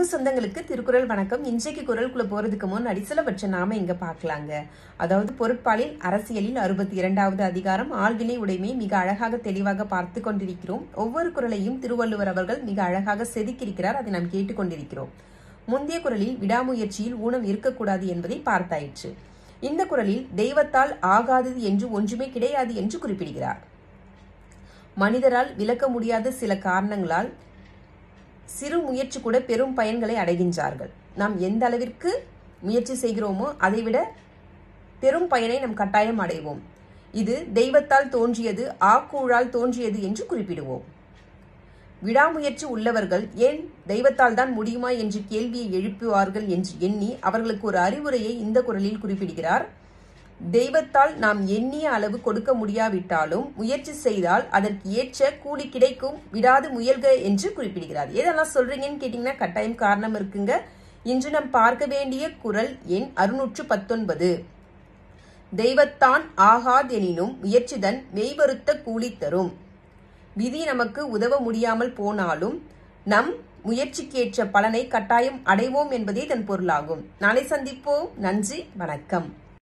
சொந்தங்களுக்கு திருக்குறள் வணக்கம் இன்றைக்கு குரலுக்குள்ள போறதுக்கு முன்னாடி சிலவற்றை நாம இங்க பார்க்கலாங்க அதாவது பொருட்பாலில் அரசியலில் அறுபத்தி இரண்டாவது அதிகாரம் ஆள்வினை உடைமை மிக அழகாக தெளிவாக பார்த்து கொண்டிருக்கிறோம் ஒவ்வொரு குரலையும் திருவள்ளுவர் அவர்கள் மிக அழகாக செதுக்கியிருக்கிறார் அதை நாம் கேட்டுக்கொண்டிருக்கிறோம் முந்தைய குரலில் விடாமுயற்சியில் ஊனம் இருக்கக்கூடாது என்பதை பார்த்தாயிற்று இந்த குரலில் தெய்வத்தால் ஆகாதது என்று ஒன்றுமே கிடையாது என்று குறிப்பிடுகிறார் மனிதரால் விளக்க முடியாத சில காரணங்களால் சிறு முயற்சி கூட பெரும் பயன்களை அடைகின்றார்கள் நாம் எந்த அளவிற்கு முயற்சி செய்கிறோமோ அதைவிட பெரும் பயனை நம் கட்டாயம் அடைவோம் இது தெய்வத்தால் தோன்றியது ஆக்கூழால் தோன்றியது என்று குறிப்பிடுவோம் விடாமுயற்சி உள்ளவர்கள் ஏன் தெய்வத்தால் தான் முடியுமா என்று கேள்வியை எழுப்புவார்கள் என்று எண்ணி அவர்களுக்கு ஒரு அறிவுரையை இந்த குரலில் குறிப்பிடுகிறார் தெய்வத்தால் நாம் எண்ணிய அளவு கொடுக்க முடியாவிட்டாலும் முயற்சி செய்தால் அதற்கு ஏற்ற கூலி கிடைக்கும் விடாது முயல்க என்று குறிப்பிடுகிறார் எதெல்லாம் சொல்றீங்கன்னு கேட்டீங்கன்னா கட்டாயம் காரணம் இருக்குங்க இன்று நாம் பார்க்க வேண்டிய குரல் எண் அறுநூற்று பத்தொன்பது தெய்வத்தான் ஆகாதெனினும் முயற்சிதன் மெய்வருத்த கூலி தரும் விதி நமக்கு உதவ முடியாமல் போனாலும் நம் முயற்சிக்கேற்ற பலனை கட்டாயம் அடைவோம் என்பதே இதன் பொருளாகும் நாளை சந்திப்போம் நன்றி வணக்கம்